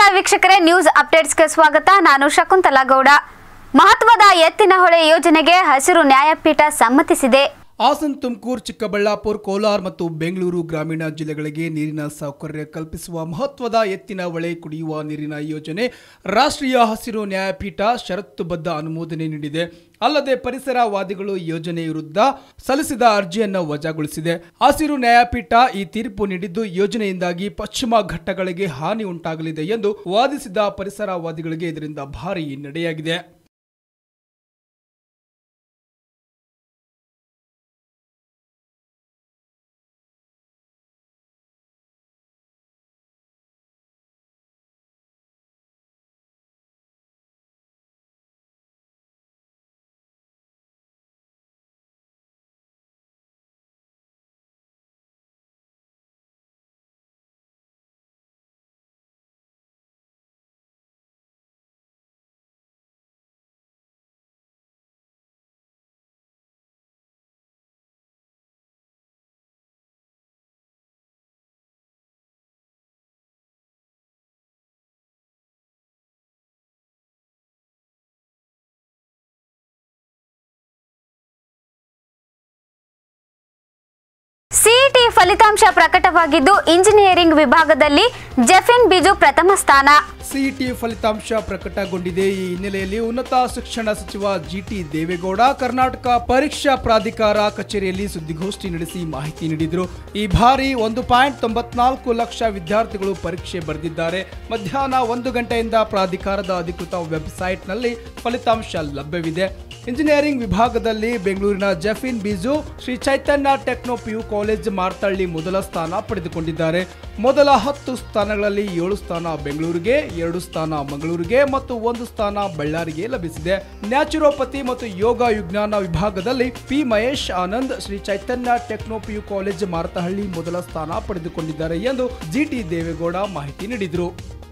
ವೀಕ್ಷಕರೇ ನ್ಯೂಸ್ ಅಪ್ಡೇಟ್ಸ್ಗೆ ಸ್ವಾಗತ ನಾನು ಶಕುಂತಲಾ ಗೌಡ ಮಹತ್ವದ ಎತ್ತಿನಹೊಳೆ ಯೋಜನೆಗೆ ಹಸಿರು ನ್ಯಾಯಪೀಠ ಸಮ್ಮತಿಸಿದೆ ಹಾಸನ್ ತುಮಕೂರು ಚಿಕ್ಕಬಳ್ಳಾಪುರ ಕೋಲಾರ ಮತ್ತು ಬೆಂಗಳೂರು ಗ್ರಾಮೀಣ ಜಿಲ್ಲೆಗಳಿಗೆ ನೀರಿನ ಸೌಕರ್ಯ ಕಲ್ಪಿಸುವ ಮಹತ್ವದ ಎತ್ತಿನ ಹೊಳೆ ಕುಡಿಯುವ ನೀರಿನ ಯೋಜನೆ ರಾಷ್ಟ್ರೀಯ ಹಸಿರು ನ್ಯಾಯಪೀಠ ಷರತ್ತುಬದ್ಧ ಅನುಮೋದನೆ ನೀಡಿದೆ ಅಲ್ಲದೆ ಪರಿಸರವಾದಿಗಳು ಯೋಜನೆ ವಿರುದ್ಧ ಸಲ್ಲಿಸಿದ ಅರ್ಜಿಯನ್ನು ವಜಾಗೊಳಿಸಿದೆ ಹಸಿರು ನ್ಯಾಯಪೀಠ ಈ ತೀರ್ಪು ನೀಡಿದ್ದು ಯೋಜನೆಯಿಂದಾಗಿ ಪಶ್ಚಿಮ ಘಟ್ಟಗಳಿಗೆ ಹಾನಿ ಉಂಟಾಗಲಿದೆ ಎಂದು ವಾದಿಸಿದ ಪರಿಸರವಾದಿಗಳಿಗೆ ಇದರಿಂದ ಭಾರಿ ಹಿನ್ನಡೆಯಾಗಿದೆ ಸಿಇಟಿ ಫಲಿತಾಂಶ ಪ್ರಕಟವಾಗಿದ್ದು ಇಂಜಿನಿಯರಿಂಗ್ ವಿಭಾಗದಲ್ಲಿ ಜೆಫಿನ್ ಬಿಜು ಪ್ರಥಮ ಸ್ಥಾನ ಸಿಇಟಿ ಫಲಿತಾಂಶ ಪ್ರಕಟಗೊಂಡಿದೆ ಈ ಹಿನ್ನೆಲೆಯಲ್ಲಿ ಉನ್ನತ ಶಿಕ್ಷಣ ಸಚಿವ ಜಿಟಿ ದೇವೇಗೌಡ ಕರ್ನಾಟಕ ಪರೀಕ್ಷಾ ಪ್ರಾಧಿಕಾರ ಕಚೇರಿಯಲ್ಲಿ ಸುದ್ದಿಗೋಷ್ಠಿ ನಡೆಸಿ ಮಾಹಿತಿ ನೀಡಿದರು ಈ ಬಾರಿ ಒಂದು ಪಾಯಿಂಟ್ ತೊಂಬತ್ನಾಲ್ಕು ಲಕ್ಷ ವಿದ್ಯಾರ್ಥಿಗಳು ಪರೀಕ್ಷೆ ಬರೆದಿದ್ದಾರೆ ಮಧ್ಯಾಹ್ನ ಒಂದು ಗಂಟೆಯಿಂದ ಪ್ರಾಧಿಕಾರದ ಅಧಿಕೃತ ವೆಬ್ಸೈಟ್ನಲ್ಲಿ ಫಲಿತಾಂಶ ಲಭ್ಯವಿದೆ ಇಂಜಿನಿಯರಿಂಗ್ ವಿಭಾಗದಲ್ಲಿ ಬೆಂಗಳೂರಿನ Jafin Biju Shri Chaitanya techno PU college Marathahalli ಮೊದಲ ಸ್ಥಾನ ಪಡೆದುಕೊಂಡಿದ್ದಾರೆ ಮೊದಲ ಹತ್ತು ಸ್ಥಾನಗಳಲ್ಲಿ ಏಳು ಸ್ಥಾನ ಬೆಂಗಳೂರಿಗೆ ಎರಡು ಸ್ಥಾನ ಮಂಗಳೂರಿಗೆ ಮತ್ತು ಒಂದು ಸ್ಥಾನ ಬಳ್ಳಾರಿಗೆ ಲಭಿಸಿದೆ ನ್ಯಾಚುರೋಪತಿ ಮತ್ತು ಯೋಗ ವಿಜ್ಞಾನ ವಿಭಾಗದಲ್ಲಿ P Mahesh Anand Shri Chaitanya techno PU college Marathahalli ಮೊದಲ ಸ್ಥಾನ ಪಡೆದುಕೊಂಡಿದ್ದಾರೆ ಎಂದು ಜಿಟಿ ದೇವೇಗೌಡ ಮಾಹಿತಿ ನೀಡಿದರು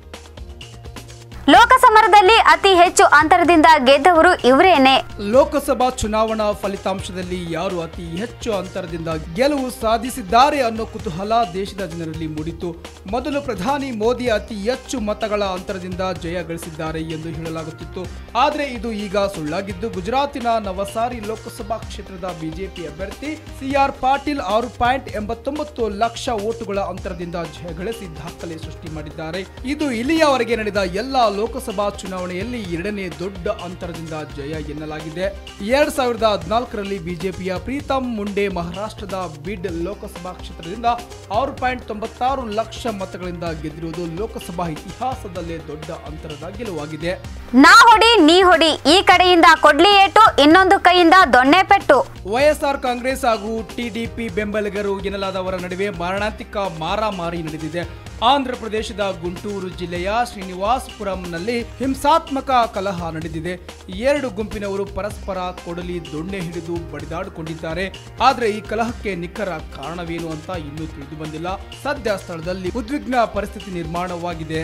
ಲೋಕಸಮರದಲ್ಲಿ ಅತಿ ಹೆಚ್ಚು ಅಂತರದಿಂದ ಗೆದ್ದವರು ಇವರೇನೆ ಲೋಕಸಭಾ ಚುನಾವಣಾ ಫಲಿತಾಂಶದಲ್ಲಿ ಯಾರು ಅತಿ ಹೆಚ್ಚು ಅಂತರದಿಂದ ಗೆಲುವು ಸಾಧಿಸಿದ್ದಾರೆ ಅನ್ನೋ ಕುತೂಹಲ ದೇಶದ ಜನರಲ್ಲಿ ಮೂಡಿತು ಮೊದಲು ಪ್ರಧಾನಿ ಮೋದಿ ಅತಿ ಹೆಚ್ಚು ಮತಗಳ ಅಂತರದಿಂದ ಜಯ ಗಳಿಸಿದ್ದಾರೆ ಎಂದು ಹೇಳಲಾಗುತ್ತಿತ್ತು ಆದರೆ ಇದು ಈಗ ಸುಳ್ಳಾಗಿದ್ದು ಗುಜರಾತಿನ ನವಸಾರಿ ಲೋಕಸಭಾ ಕ್ಷೇತ್ರದ ಬಿಜೆಪಿ ಅಭ್ಯರ್ಥಿ ಸಿಆರ್ ಪಾಟೀಲ್ ಆರು ಪಾಯಿಂಟ್ ಎಂಬತ್ತೊಂಬತ್ತು ಲಕ್ಷ ಓಟುಗಳ ಅಂತರದಿಂದ ಜಯ ಗಳಿಸಿ ದಾಖಲೆ ಸೃಷ್ಟಿ ಮಾಡಿದ್ದಾರೆ ಇದು ಇಲ್ಲಿಯವರೆಗೆ ನಡೆದ ಎಲ್ಲಾ ಲೋಕಸಭಾ ಚುನಾವಣೆಯಲ್ಲಿ ಎರಡನೇ ದೊಡ್ಡ ಅಂತರದಿಂದ ಜಯ ಎನ್ನಲಾಗಿದೆ ಎರಡ್ ಸಾವಿರದ ಹದಿನಾಲ್ಕರಲ್ಲಿ ಬಿಜೆಪಿಯ ಪ್ರೀತಮ್ ಮುಂಡೆ ಮಹಾರಾಷ್ಟ್ರದ ಬಿಡ್ ಲೋಕಸಭಾ ಕ್ಷೇತ್ರದಿಂದ ಆರು ಪಾಯಿಂಟ್ ತೊಂಬತ್ತಾರು ಲಕ್ಷ ಮತಗಳಿಂದ ಗೆದ್ದಿರುವುದು ಲೋಕಸಭಾ ಇತಿಹಾಸದಲ್ಲೇ ದೊಡ್ಡ ಅಂತರದ ಗೆಲುವಾಗಿದೆ ನಾ ಹೊಡಿ ನೀ ಹೊಡಿ ಈ ಕಡೆಯಿಂದ ಕೊಡ್ಲಿ ಏಟು ಇನ್ನೊಂದು ಕೈಯಿಂದ ದೊಣ್ಣೆ ಪೆಟ್ಟು ವೈಎಸ್ಆರ್ ಕಾಂಗ್ರೆಸ್ ಹಾಗೂ ಟಿಡಿಪಿ ಬೆಂಬಲಿಗರು ಎನ್ನಲಾದವರ ನಡುವೆ ಮಾರಣಾಂತಿಕ ಮಾರಾಮಾರಿ ನಡೆದಿದೆ ಆಂಧ್ರ ಪ್ರದೇಶದ ಗುಂಟೂರು ಜಿಲ್ಲೆಯ ಶ್ರೀನಿವಾಸಪುರಂನಲ್ಲಿ ಹಿಂಸಾತ್ಮಕ ಕಲಹ ನಡೆದಿದೆ ಎರಡು ಗುಂಪಿನವರು ಪರಸ್ಪರ ಕೊಡಲಿ ದೊಣ್ಣೆ ಹಿಡಿದು ಬಡಿದಾಡಿಕೊಂಡಿದ್ದಾರೆ ಆದರೆ ಈ ಕಲಹಕ್ಕೆ ನಿಖರ ಕಾರಣವೇನು ಅಂತ ಇನ್ನೂ ತಿಳಿದು ಬಂದಿಲ್ಲ ಸದ್ಯ ಸ್ಥಳದಲ್ಲಿ ಉದ್ವಿಗ್ನ ಪರಿಸ್ಥಿತಿ ನಿರ್ಮಾಣವಾಗಿದೆ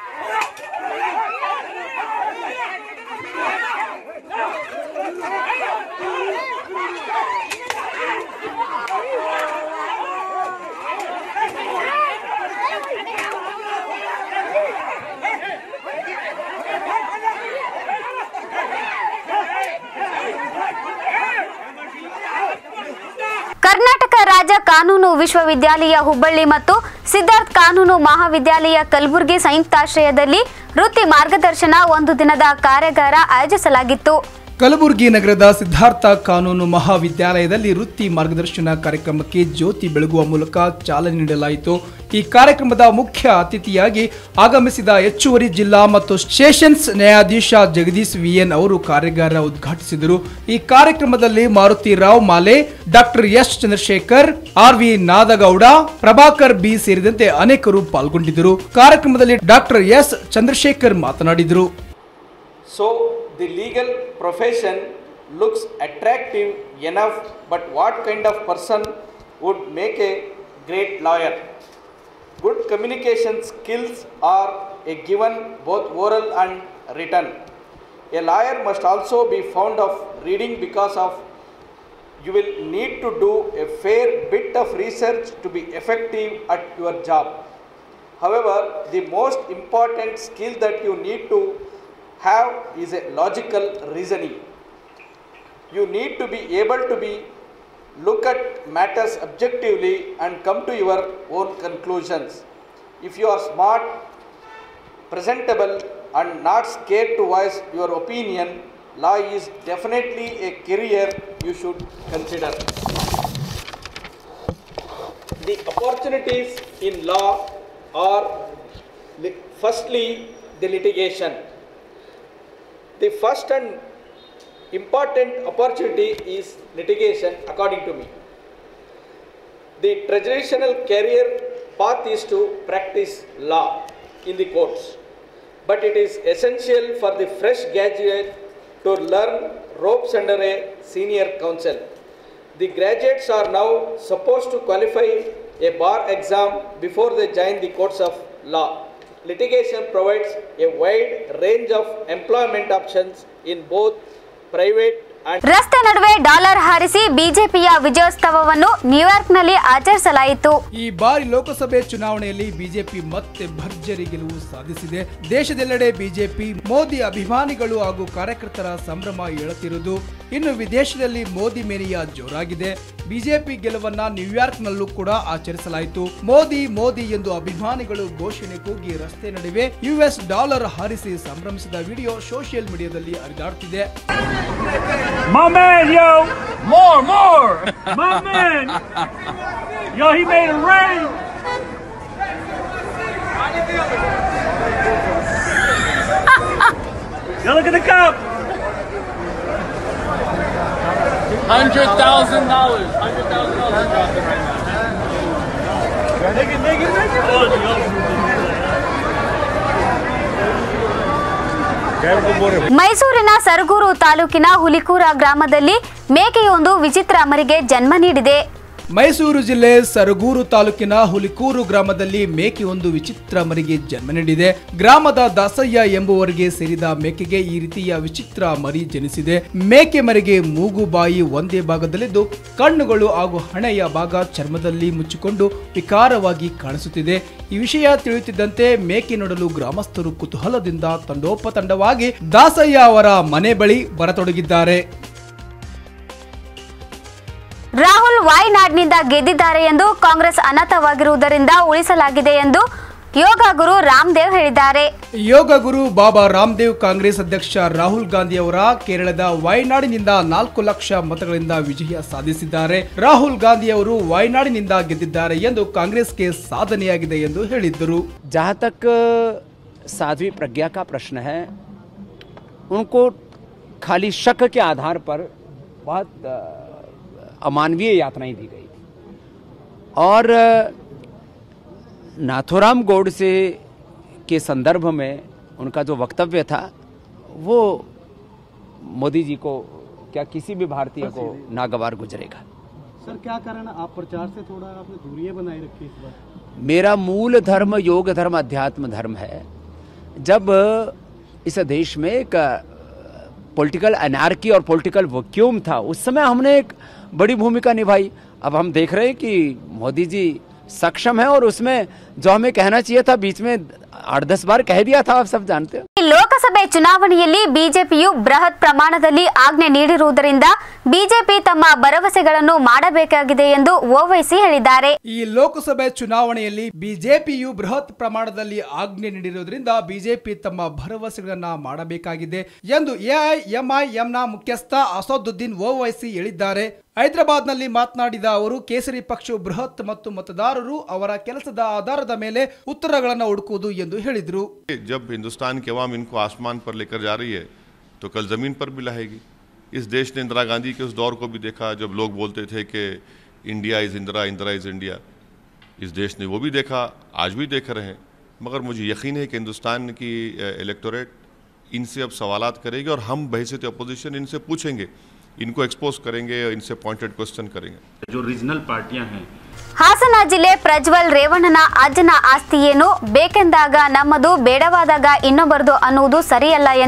ಕರ್ನಾಟಕ ರಾಜ್ಯ ಕಾನೂನು ವಿಶ್ವವಿದ್ಯಾಲಯ ಹುಬ್ಬಳ್ಳಿ ಮತ್ತು ಸಿದ್ಧಾರ್ಥ್ ಕಾನೂನು ಮಹಾವಿದ್ಯಾಲಯ ಕಲಬುರಗಿ ಸಂಯುಕ್ತಾಶ್ರಯದಲ್ಲಿ ವೃತ್ತಿ ಮಾರ್ಗದರ್ಶನ ಒಂದು ದಿನದ ಕಾರ್ಯಾಗಾರ ಆಯೋಜಿಸಲಾಗಿತ್ತು ಕಲಬುರಗಿ ನಗರದ ಸಿದ್ಧಾರ್ಥ ಕಾನೂನು ಮಹಾವಿದ್ಯಾಲಯದಲ್ಲಿ ವೃತ್ತಿ ಮಾರ್ಗದರ್ಶನ ಕಾರ್ಯಕ್ರಮಕ್ಕೆ ಜ್ಯೋತಿ ಬೆಳಗುವ ಮೂಲಕ ಚಾಲನೆ ನೀಡಲಾಯಿತು ಈ ಕಾರ್ಯಕ್ರಮದ ಮುಖ್ಯ ಅತಿಥಿಯಾಗಿ ಆಗಮಿಸಿದ ಹೆಚ್ಚುವರಿ ಜಿಲ್ಲಾ ಮತ್ತು ಸೆಷನ್ಸ್ ನ್ಯಾಯಾಧೀಶ ಜಗದೀಶ್ ವಿಎನ್ ಅವರು ಕಾರ್ಯಾಗಾರ ಉದ್ಘಾಟಿಸಿದರು ಈ ಕಾರ್ಯಕ್ರಮದಲ್ಲಿ ಮಾರುತಿ ರಾವ್ ಮಾಲೆ doctor S Chandrashekar R V Nadagouda Prabhakar B ಸೇರಿದಂತೆ ಅನೇಕರು ಪಾಲ್ಗೊಂಡಿದ್ದರು ಕಾರ್ಯಕ್ರಮದಲ್ಲಿ ಡಾಕ್ಟರ್ ಎಸ್ ಚಂದ್ರಶೇಖರ್ ಮಾತನಾಡಿದರು So the legal profession looks attractive enough, but what kind of person would make a great lawyer? Good communication skills are a given both oral and written. A lawyer must also be fond of reading because of you will need to do a fair bit of research to be effective at your job. However, the most important skill that you need to have is a logical reasoning. You need to be able to be look at matters objectively and come to your own conclusions. If you are smart, presentable and not scared to voice your opinion, law is definitely a career you should consider. The opportunities in law are li- firstly the litigation. The first and important opportunity is litigation according to me. The traditional career path is to practice law in the courts, but it is essential for the fresh graduate to learn ropes under a senior counsel. The graduates are now supposed to qualify a bar exam before they join the courts of law. Litigation provides a wide range of employment options in both private and ರಸ್ತೆ ನಡುವೆ dollar ಹಾರಿಸಿ ಬಿಜೆಪಿಯ ವಿಜಯೋತ್ಸವವನ್ನು ನ್ಯೂಯಾರ್ಕ್ನಲ್ಲಿ ಆಚರಿಸಲಾಯಿತು ಈ ಬಾರಿ ಲೋಕಸಭೆ ಚುನಾವಣೆಯಲ್ಲಿ BJP ಮತ್ತೆ ಭರ್ಜರಿ ಗೆಲುವು ಸಾಧಿಸಿದೆ ದೇಶದೆಲ್ಲೆಡೆ ಬಿಜೆಪಿ ಮೋದಿ ಅಭಿಮಾನಿಗಳು ಹಾಗೂ ಕಾರ್ಯಕರ್ತರ ಸಂಭ್ರಮ ಏಳುತ್ತಿರುವುದು ಇನ್ನು ವಿದೇಶದಲ್ಲಿ ಮೋದಿ ಮೇನಿಯ ಜೋರಾಗಿದೆ ಬಿಜೆಪಿ ಗೆಲುವನ್ನ ನ್ಯೂಯಾರ್ಕ್ನಲ್ಲೂ ಕೂಡ ಆಚರಿಸಲಾಯಿತು ಮೋದಿ ಮೋದಿ ಎಂದು ಅಭಿಮಾನಿಗಳು ಘೋಷಣೆ ಕೂಗಿ ರಸ್ತೆ ನಡುವೆ ಯುಎಸ್ ಡಾಲರ್ ಹಾರಿಸಿ ಸಂಭ್ರಮಿಸಿದ ವಿಡಿಯೋ ಸೋಷಿಯಲ್ ಮೀಡಿಯಾದಲ್ಲಿ ಹರಿದಾಡುತ್ತಿದೆ My man, yo! More, more! My man! Yo, he made it rain! yo, look at the cup! Hundred thousand dollars. Hundred thousand dollars dropping right now. Nigga, nigga, nigga! Oh, yo. ಮೈಸೂರಿನ ಸರಗೂರು ತಾಲೂಕಿನ ಹುಲಿಕೂರ ಗ್ರಾಮದಲ್ಲಿ ಮೇಕೆಯೊಂದು ವಿಚಿತ್ರ ಮರಿಗೆ ಜನ್ಮ ನೀಡಿದೆ ಮೈಸೂರು ಜಿಲ್ಲೆ ಸರಗೂರು ತಾಲೂಕಿನ ಹುಲಿಕೂರು ಗ್ರಾಮದಲ್ಲಿ ಮೇಕೆಯೊಂದು ವಿಚಿತ್ರ ಮರಿಗೆ ಜನ್ಮ ನೀಡಿದೆ ಗ್ರಾಮದ ದಾಸಯ್ಯ ಎಂಬುವರಿಗೆ ಸೇರಿದ ಮೇಕೆಗೆ ಈ ರೀತಿಯ ವಿಚಿತ್ರ ಮರಿ ಜನಿಸಿದೆ ಮೇಕೆ ಮರಿಗೆ ಮೂಗು ಬಾಯಿ ಒಂದೇ ಭಾಗದಲ್ಲಿದ್ದು ಕಣ್ಣುಗಳು ಹಾಗೂ ಹಣೆಯ ಭಾಗ ಚರ್ಮದಲ್ಲಿ ಮುಚ್ಚಿಕೊಂಡು ವಿಕಾರವಾಗಿ ಕಾಣಿಸುತ್ತಿದೆ ಈ ವಿಷಯ ತಿಳಿಯುತ್ತಿದ್ದಂತೆ ಮೇಕೆ ನೋಡಲು ಗ್ರಾಮಸ್ಥರು ಕುತೂಹಲದಿಂದ ತಂಡೋಪತಂಡವಾಗಿ ದಾಸಯ್ಯ ಅವರ ಮನೆ ಬಳಿ ಬರತೊಡಗಿದ್ದಾರೆ ರಾಹುಲ್ ವಾಯ್ನಾಡ್ನಿಂದ ಗೆದ್ದಿದ್ದಾರೆ ಎಂದು ಕಾಂಗ್ರೆಸ್ ಅನರ್ಹವಾಗಿರುವುದರಿಂದ ಉಳಿಸಲಾಗಿದೆ ಎಂದು ಯೋಗ ಗುರು ರಾಮದೇವ್ ಹೇಳಿದ್ದಾರೆ ಯೋಗ ಗುರು ಬಾಬಾ ರಾಮದೇವ್ ಕಾಂಗ್ರೆಸ್ ಅಧ್ಯಕ್ಷ ರಾಹುಲ್ ಗಾಂಧಿ ಅವರ ಕೇರಳದ ವಯನಾಡಿನಿಂದ ನಾಲ್ಕು ಲಕ್ಷ ಮತಗಳಿಂದ ವಿಜಯ ಸಾಧಿಸಿದ್ದಾರೆ ರಾಹುಲ್ ಗಾಂಧಿ ಅವರು ವಯನಾಡಿನಿಂದ ಗೆದ್ದಿದ್ದಾರೆ ಎಂದು ಕಾಂಗ್ರೆಸ್ಗೆ ಸಾಧನೆಯಾಗಿದೆ ಎಂದು ಹೇಳಿದ್ದರು जहाँ तक साध्वी प्रज्ञा का प्रश्न है उनको खाली शक के आधार पर बहुत अ, अमानवीय यातनाएं दी गई थी और अ, नाथुराम गोडसे के संदर्भ में उनका जो वक्तव्य था वो मोदी जी को क्या किसी भी भारतीय को नागवार गुजरेगा सर क्या कारण है आप प्रचार से थोड़ा आपने दूरियां बनाए रखी इस बार मेरा मूल धर्म योग धर्म अध्यात्म धर्म है जब इस देश में एक पॉलिटिकल अनार्की और पॉलिटिकल वक्यूम था उस समय हमने एक बड़ी भूमिका निभाई अब हम देख रहे हैं कि मोदी जी सक्षम है और उसमें जो हमें कहना चाहिए था बीच में आठ दस बार कह दिया था आप सब जानते हो ಈ ಲೋಕಸಭೆ ಚುನಾವಣೆಯಲ್ಲಿ ಬಿಜೆಪಿಯು ಬೃಹತ್ ಪ್ರಮಾಣದಲ್ಲಿ ಆಜ್ಞೆ ನೀಡಿರುವುದರಿಂದ ಬಿಜೆಪಿ ತಮ್ಮ ಭರವಸೆಗಳನ್ನು ಮಾಡಬೇಕಾಗಿದೆ ಎಂದು ಓವೈಸಿ ಹೇಳಿದ್ದಾರೆ ಈ ಲೋಕಸಭೆ ಚುನಾವಣೆಯಲ್ಲಿ ಬಿಜೆಪಿಯು ಬೃಹತ್ ಪ್ರಮಾಣದಲ್ಲಿ ಆಜ್ಞೆ ನೀಡಿರುವುದರಿಂದ ಬಿಜೆಪಿ ತಮ್ಮ ಭರವಸೆಗಳನ್ನ ಮಾಡಬೇಕಾಗಿದೆ ಎಂದು ಎಐಎಂಐಎಂನ ಮುಖ್ಯಸ್ಥ ಅಸದುದ್ದೀನ್ ಓವೈಸಿ ಹೇಳಿದ್ದಾರೆ ಹೈದರಾಬಾದ್ನಲ್ಲಿ ಮಾತನಾಡಿದ ಅವರು ಕೇಸರಿ ಪಕ್ಷವು ಬೃಹತ್ ಮತ್ತು ಮತದಾರರು ಅವರ ಕೆಲಸದ ಆಧಾರದ ಮೇಲೆ ಉತ್ತರಗಳನ್ನು ಹುಡುಕುವುದು ಎಂದು ಹೇಳಿದರು जब हिंदुस्तान की अवाम इनको आसमान पर लेकर जा रही है तो कल ज़मीन पर भी लाएगी इस देश ने इंदिरा गांधी के उस दौर को भी देखा जब लोग बोलते थे कि India is Indira Indira is India इस देश ने वो भी देखा आज भी देख रहे हैं मगर मुझे यकीन है कि हिंदुस्तान की इलेक्टोरेट इनसे अब सवालात करेगी और हम बहसीत अपोजिशन इनसे पूछेंगे इनको एक्सपोज करेंगे इनसे पॉइंटेड क्वेश्चन करेंगे जो रीजनल पार्टियां हैं ಹಾಸನ ಜಿಲ್ಲೆ ಪ್ರಜ್ವಲ್ ರೇವಣ್ಣನ ಅಜ್ಜನ ಆಸ್ತಿ ಏನು ಬೇಕೆಂದಾಗ ನಮ್ಮದು ಬೇಡವಾದಾಗ ಇನ್ನೊಬ್ಬರದು ಅನ್ನುವುದು ಸರಿಯಲ್ಲ ಎಂದು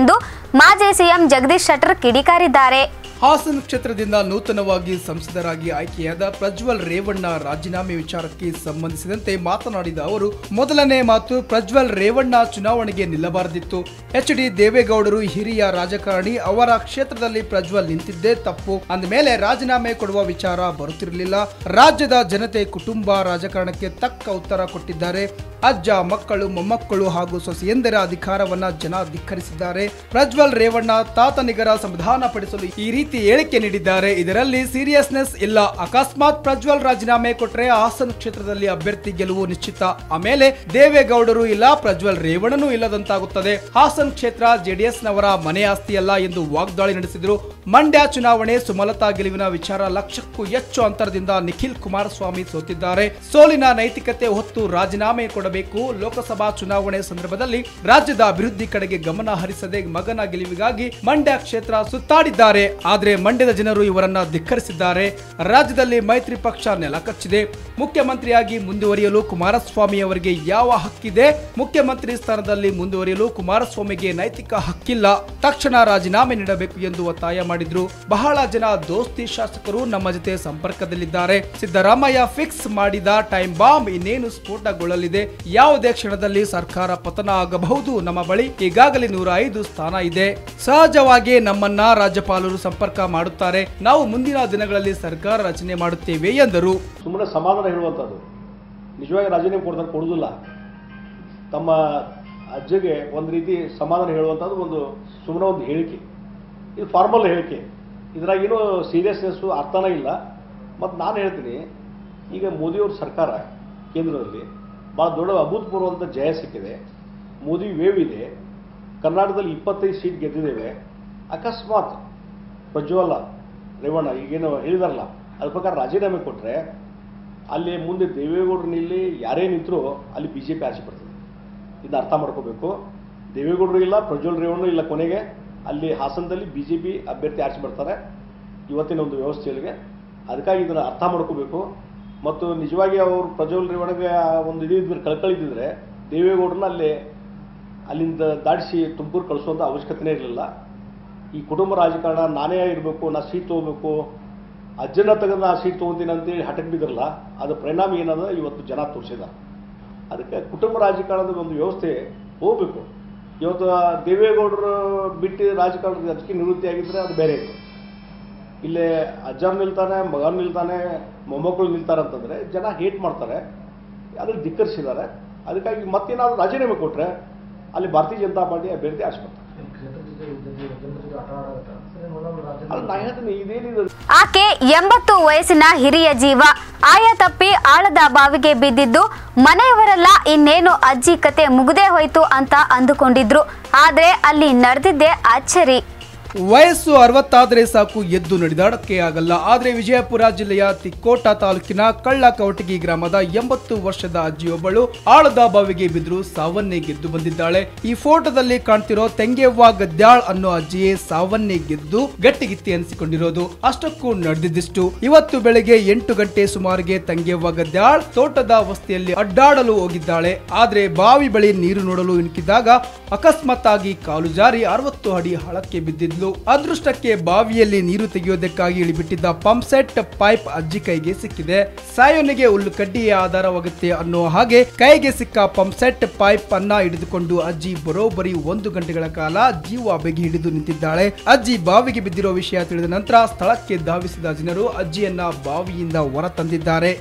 ಮಾಜಿ ಸಿಎಂ ಜಗದೀಶ್ ಶೆಟ್ಟರ್ ಕಿಡಿಕಾರಿದ್ದಾರೆ ಹಾಸನ ಕ್ಷೇತ್ರದಿಂದ ನೂತನವಾಗಿ ಸಂಸದರಾಗಿ ಆಯ್ಕೆಯಾದ ಪ್ರಜ್ವಲ್ ರೇವಣ್ಣ ರಾಜೀನಾಮೆ ವಿಚಾರಕ್ಕೆ ಸಂಬಂಧಿಸಿದಂತೆ ಮಾತನಾಡಿದ ಅವರು ಮೊದಲನೇ ಮಾತು ಪ್ರಜ್ವಲ್ ರೇವಣ್ಣ ಚುನಾವಣೆಗೆ ನಿಲ್ಲಬಾರದಿತ್ತು ಎಚ್ ಡಿ ದೇವೇಗೌಡರು ಹಿರಿಯ ರಾಜಕಾರಣಿ ಅವರ ಕ್ಷೇತ್ರದಲ್ಲಿ ಪ್ರಜ್ವಲ್ ನಿಂತಿದ್ದೇ ತಪ್ಪು ಅಂದಮೇಲೆ ರಾಜೀನಾಮೆ ಕೊಡುವ ವಿಚಾರ ಬರುತ್ತಿರಲಿಲ್ಲ ರಾಜ್ಯದ ಜನತೆ ಕುಟುಂಬ ರಾಜಕಾರಣಕ್ಕೆ ತಕ್ಕ ಉತ್ತರ ಕೊಟ್ಟಿದ್ದಾರೆ ಅಜ್ಜ ಮಕ್ಕಳು ಮೊಮ್ಮಕ್ಕಳು ಹಾಗೂ ಸೊಸೆಯಂದರ ಅಧಿಕಾರವನ್ನ ಜನ ಧಿಕ್ಕರಿಸಿದ್ದಾರೆ ಪ್ರಜ್ವಲ್ ರೇವಣ್ಣ ತಾತನಿಗರ ಸಂವಿಧಾನ ಪಡಿಸಲು ಈ ರೀತಿ ಹೇಳಿಕೆ ನೀಡಿದ್ದಾರೆ ಇದರಲ್ಲಿ ಸೀರಿಯಸ್ನೆಸ್ ಇಲ್ಲ ಅಕಸ್ಮಾತ್ ಪ್ರಜ್ವಲ್ ರಾಜೀನಾಮೆ ಕೊಟ್ರೆ ಹಾಸನ ಕ್ಷೇತ್ರದಲ್ಲಿ ಅಭ್ಯರ್ಥಿ ಗೆಲುವು ನಿಶ್ಚಿತ ಆಮೇಲೆ ದೇವೇಗೌಡರು ಇಲ್ಲ ಪ್ರಜ್ವಲ್ ರೇವಣ್ಣನೂ ಇಲ್ಲದಂತಾಗುತ್ತದೆ ಹಾಸನ ಕ್ಷೇತ್ರ ಜೆಡಿಎಸ್ ನವರ ಮನೆ ಆಸ್ತಿಯಲ್ಲ ಎಂದು ವಾಗ್ದಾಳಿ ನಡೆಸಿದರು ಮಂಡ್ಯ ಚುನಾವಣೆ ಸುಮಲತಾ ಗೆಲುವಿನ ವಿಚಾರ ಲಕ್ಷಕ್ಕೂ ಹೆಚ್ಚು ಅಂತರದಿಂದ ನಿಖಿಲ್ ಕುಮಾರಸ್ವಾಮಿ ಸೋತಿದ್ದಾರೆ ಸೋಲಿನ ನೈತಿಕತೆ ಹೊತ್ತು ರಾಜೀನಾಮೆ ಕೊಡಬೇಕು ಲೋಕಸಭಾ ಚುನಾವಣೆ ಸಂದರ್ಭದಲ್ಲಿ ರಾಜ್ಯದ ಅಭಿವೃದ್ಧಿ ಕಡೆಗೆ ಗಮನ ಹರಿಸದೆ ಮಗನ ಗೆಲುವಿಗಾಗಿ ಮಂಡ್ಯ ಕ್ಷೇತ್ರ ಸುತ್ತಾಡಿದ್ದಾರೆ ಆದ್ರೆ ಮಂಡ್ಯದ ಜನರು ಇವರನ್ನ ಧಿಕ್ಕರಿಸಿದ್ದಾರೆ ರಾಜ್ಯದಲ್ಲಿ ಮೈತ್ರಿ ಪಕ್ಷ ನೆಲಕಚ್ಚಿದೆ ಮುಖ್ಯಮಂತ್ರಿಯಾಗಿ ಮುಂದುವರಿಯಲು ಕುಮಾರಸ್ವಾಮಿ ಅವರಿಗೆ ಯಾವ ಹಕ್ಕಿದೆ ಮುಖ್ಯಮಂತ್ರಿ ಸ್ಥಾನದಲ್ಲಿ ಮುಂದುವರಿಯಲು ಕುಮಾರಸ್ವಾಮಿಗೆ ನೈತಿಕ ಹಕ್ಕಿಲ್ಲ ತಕ್ಷಣ ರಾಜೀನಾಮೆ ನೀಡಬೇಕು ಎಂದು ಒತ್ತಾಯ ಮಾಡಿದ್ರು ಬಹಳ ಜನ ದೋಸ್ತಿ ಶಾಸಕರು ನಮ್ಮ ಜೊತೆ ಸಂಪರ್ಕದಲ್ಲಿದ್ದಾರೆ ಸಿದ್ದರಾಮಯ್ಯ ಫಿಕ್ಸ್ ಮಾಡಿದ ಟೈಮ್ ಬಾಂಬ್ ಇನ್ನೇನು ಸ್ಫೋಟಗೊಳ್ಳಲಿದೆ ಯಾವುದೇ ಕ್ಷಣದಲ್ಲಿ ಸರ್ಕಾರ ಪತನ ಆಗಬಹುದು ನಮ್ಮ ಬಳಿ ಈಗಾಗಲೇ ನೂರ ಐದು ಸ್ಥಾನ ಇದೆ ಸಹಜವಾಗಿ ನಮ್ಮನ್ನ ರಾಜ್ಯಪಾಲರು ಸಂಪರ್ಕ ಮಾಡುತ್ತಾರೆ ನಾವು ಮುಂದಿನ ದಿನಗಳಲ್ಲಿ ಸರ್ಕಾರ ರಚನೆ ಮಾಡುತ್ತೇವೆ ಎಂದರು ಸುಮ್ಮನೆ ಸಮಾಧಾನ ಹೇಳುವಂಥದ್ದು ನಿಜವಾಗಿ ರಾಜೀನಾಮೆ ಕೊಡ್ತಾರೆ ಕೊಡೋದಿಲ್ಲ ತಮ್ಮ ಅಜ್ಜಗೆ ಒಂದು ರೀತಿ ಸಮಾಧಾನ ಹೇಳುವಂಥದ್ದು ಒಂದು ಸುಮ್ಮನೆ ಒಂದು ಹೇಳಿಕೆ ಇದು ಫಾರ್ಮಲ್ ಹೇಳಿಕೆ ಇದ್ರಾಗ ಏನೂ ಸೀರಿಯಸ್ನೆಸ್ಸು ಅರ್ಥನೇ ಇಲ್ಲ ಮತ್ತು ನಾನು ಹೇಳ್ತೀನಿ ಈಗ ಮೋದಿಯವ್ರ ಸರ್ಕಾರ ಕೇಂದ್ರದಲ್ಲಿ ಭಾಳ ದೊಡ್ಡ ಅಭೂತಪೂರ್ವಂಥ ಜಯ ಸಿಕ್ಕಿದೆ ಮೋದಿ ವೇವ್ ಇದೆ ಕರ್ನಾಟಕದಲ್ಲಿ ಇಪ್ಪತ್ತೈದು ಸೀಟ್ ಗೆದ್ದಿದ್ದೇವೆ ಅಕಸ್ಮಾತ್ ಪ್ರಜ್ವಲ ರೇವಣ್ಣ ಈಗೇನು ಹೇಳಿದಾರಲ್ಲ ಅದ್ರ ಪ್ರಕಾರ ರಾಜೀನಾಮೆ ಕೊಟ್ಟರೆ ಅಲ್ಲಿ ಮುಂದೆ ದೇವೇಗೌಡರು ನಿಲ್ಲಿ ಯಾರೇ ನಿಂತರೂ ಅಲ್ಲಿ ಬಿ ಜೆ ಪಿ ಆಚೆ ಬರ್ತದೆ ಇದನ್ನ ಅರ್ಥ ಮಾಡ್ಕೋಬೇಕು ದೇವೇಗೌಡರು ಇಲ್ಲ ಪ್ರಜ್ವಲ್ ರೇವಣ್ಣ ಇಲ್ಲ ಕೊನೆಗೆ ಅಲ್ಲಿ ಹಾಸನದಲ್ಲಿ ಬಿ ಜೆ ಪಿ ಅಭ್ಯರ್ಥಿ ಆಚೆ ಬರ್ತಾರೆ ಇವತ್ತಿನ ಒಂದು ವ್ಯವಸ್ಥೆಯೊಳಗೆ ಅದಕ್ಕಾಗಿ ಇದನ್ನು ಅರ್ಥ ಮಾಡ್ಕೋಬೇಕು ಮತ್ತು ನಿಜವಾಗಿ ಅವರು ಪ್ರಜ್ವಲ್ ರೇವಣ್ಣಗೆ ಒಂದು ಇದು ಇದ್ರೆ ಕಳ್ಕಳಿದ್ರೆ ದೇವೇಗೌಡರನ್ನ ಅಲ್ಲಿ ಅಲ್ಲಿಂದ ದಾಟಿಸಿ ತುಮಕೂರು ಕಳಿಸುವಂಥ ಅವಶ್ಯಕತೆನೇ ಇರಲಿಲ್ಲ ಈ ಕುಟುಂಬ ರಾಜಕಾರಣ ನಾನೇ ಇರಬೇಕು ನಾ ಸೀಟ್ ತೊಗೋಬೇಕು ಅಜ್ಜನ ತೆಗೆದು ನಾ ಸೀಟ್ ತೊಗೊತೀನಿ ಅಂತೇಳಿ ಹಠಕ್ಕೆ ಬಿದ್ದಿರಲ್ಲ ಅದ್ರ ಪರಿಣಾಮ ಏನದ ಇವತ್ತು ಜನ ತೋರಿಸಿದ್ದಾರೆ ಅದಕ್ಕೆ ಕುಟುಂಬ ರಾಜಕಾರಣದ ಒಂದು ವ್ಯವಸ್ಥೆ ಹೋಗಬೇಕು ಇವತ್ತು ದೇವೇಗೌಡರು ಬಿಟ್ಟು ರಾಜಕಾರಣದ ಅದಕ್ಕೆ ನಿವೃತ್ತಿ ಆಗಿದ್ರೆ ಅದು ಬೇರೆ ಇತ್ತು ಇಲ್ಲೇ ಅಜ್ಜರು ನಿಲ್ತಾನೆ ಮಗನ ನಿಲ್ತಾನೆ ಮೊಮ್ಮಕ್ಕಳು ನಿಲ್ತಾರೆ ಅಂತಂದರೆ ಜನ ಹೇಟ್ ಮಾಡ್ತಾರೆ ಅದನ್ನು ಧಿಕ್ಕರಿಸಿದ್ದಾರೆ ಅದಕ್ಕಾಗಿ ಮತ್ತೇನಾದ್ರು ರಾಜೀನಾಮೆ ಕೊಟ್ಟರೆ ಅಲ್ಲಿ ಭಾರತೀಯ ಜನತಾ ಪಾರ್ಟಿ ಅಭ್ಯರ್ಥಿ ಆಸ್ಪತ್ರೆ ಅದು ನಾ ಹೇಳ್ತೀನಿ ಇದೇನಿದೆ ಆಕೆ ಎಂಬತ್ತು ವಯಸ್ಸಿನ ಹಿರಿಯ ಜೀವ ಆಯ ತಪ್ಪಿ ಆಳದ ಬಾವಿಗೆ ಬಿದ್ದಿದ್ದು ಮನೆಯವರೆಲ್ಲ ಇನ್ನೇನು ಅಜ್ಜಿ ಕತೆ ಮುಗ್ದೇ ಹೋಯ್ತು ಅಂತ ಅಂದುಕೊಂಡಿದ್ರು ಆದ್ರೆ ಅಲ್ಲಿ ನಡೆದಿದ್ದೆ ಅಚ್ಚರಿ ವಯಸ್ಸು ಅರವತ್ತಾದರೆ ಸಾಕು ಎದ್ದು ನಡೆದಾಡಕ್ಕೆ ಆಗಲ್ಲ ಆದರೆ ವಿಜಯಪುರ ಜಿಲ್ಲೆಯ ತಿಕ್ಕೋಟ ತಾಲೂಕಿನ ಕಳ್ಳ ಕವಟಗಿ ಗ್ರಾಮದ ಎಂಬತ್ತು ವರ್ಷದ ಅಜ್ಜಿಯೊಬ್ಬಳು ಆಳದ ಬಾವಿಗೆ ಬಿದ್ರು ಸಾವನ್ನೇ ಗೆದ್ದು ಬಂದಿದ್ದಾಳೆ ಈ ಫೋಟೋದಲ್ಲಿ ಕಾಣ್ತಿರೋ ತೆಂಗೆವ್ವ ಗದ್ಯಾಳ್ ಅನ್ನೋ ಅಜ್ಜಿಯೇ ಸಾವನ್ನೇ ಗೆದ್ದು ಗಟ್ಟಿಗಿತ್ತಿ ಅನಿಸಿಕೊಂಡಿರೋದು ಅಷ್ಟಕ್ಕೂ ನಡೆದಿದ್ದಿಷ್ಟು ಇವತ್ತು ಬೆಳಗ್ಗೆ ಎಂಟು ಗಂಟೆ ಸುಮಾರಿಗೆ ತಂಗೆವ್ವ ಗದ್ಯಾಳ್ ತೋಟದ ವಸ್ತಿಯಲ್ಲಿ ಅಡ್ಡಾಡಲು ಹೋಗಿದ್ದಾಳೆ ಆದ್ರೆ ಬಾವಿ ಬಳಿ ನೀರು ನೋಡಲು ಇಣುಕಿದಾಗ ಅಕಸ್ಮಾತ್ತಾಗಿ ಕಾಲು ಜಾರಿ ಅರವತ್ತು ಅಡಿ ಹಳಕ್ಕೆ ಬಿದ್ದಿದ್ಲು ಅದೃಷ್ಟಕ್ಕೆ ಬಾವಿಯಲ್ಲಿ ನೀರು ತೆಗೆಯೋದಕ್ಕಾಗಿ ಇಳಿಬಿಟ್ಟಿದ್ದ ಪಂಪ್ ಸೆಟ್ ಪೈಪ್ ಅಜ್ಜಿ ಕೈಗೆ ಸಿಕ್ಕಿದೆ ಸಾಯೋನಿಗೆ ಹುಲ್ಲು ಕಡ್ಡಿಯೇ ಆಧಾರವಾಗುತ್ತೆ ಅನ್ನೋ ಹಾಗೆ ಕೈಗೆ ಸಿಕ್ಕ ಪಂಪ್ ಸೆಟ್ ಪೈಪ್ ಅನ್ನ ಹಿಡಿದುಕೊಂಡು ಅಜ್ಜಿ ಬರೋಬ್ಬರಿ ಒಂದು ಗಂಟೆಗಳ ಕಾಲ ಜೀವ ಬೆಗಿ ಹಿಡಿದು ನಿಂತಿದ್ದಾಳೆ ಅಜ್ಜಿ ಬಾವಿಗೆ ಬಿದ್ದಿರೋ ವಿಷಯ ತಿಳಿದ ನಂತರ ಸ್ಥಳಕ್ಕೆ ಧಾವಿಸಿದ ಜನರು ಅಜ್ಜಿಯನ್ನ ಬಾವಿಯಿಂದ ಹೊರ ತಂದಿದ್ದಾರೆ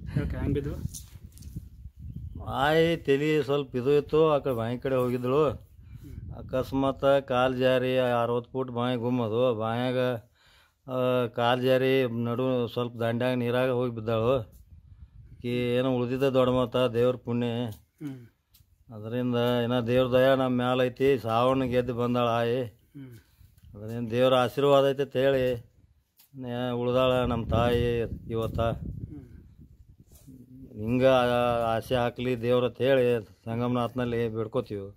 ಆಯಿ ತಲೆ ಸ್ವಲ್ಪ ಇದು ಇತ್ತು ಆ ಕಡೆ ಬಾವಿ ಕಡೆ ಹೋಗಿದ್ದಳು ಅಕಸ್ಮಾತ್ ಕಾಲು ಜಾರಿ ಅರವತ್ತು ಫೂಟ್ ಬಾವಿ ಗುಮ್ಮದು ಬಾಯಾಗ ಕಾಲು ಜಾರಿ ನಡು ಸ್ವಲ್ಪ ದಂಡ್ಯಾಗ ನೀರಾಗ ಹೋಗಿ ಬಿದ್ದಾಳು ಈ ಏನೋ ಉಳ್ದಿದ್ದ ದೊಡ್ಡ ಮಾತ ದೇವ್ರ ಪುಣ್ಯ ಅದರಿಂದ ಏನೋ ದೇವ್ರ ದಯ ನಮ್ಮ ಮ್ಯಾಲ ಐತಿ ಸಾವನ್ನ ಗೆದ್ದು ಬಂದಾಳ ಆಯಿ ಅದರಿಂದ ದೇವ್ರ ಆಶೀರ್ವಾದ ಐತೆ ಅಂತ ಹೇಳಿ ನೇ- ಉಳ್ದಾಳ ನಮ್ಮ ತಾಯಿ ಇವತ್ತ ಹಿಂಗ ಆಸೆ ಹಾಕ್ಲಿ ದೇವ್ರ ಅಂತ ಹೇಳಿ ಸಂಗಮನಾಥ್ನಲ್ಲಿ ಬಿಡ್ಕೋತೀವಿ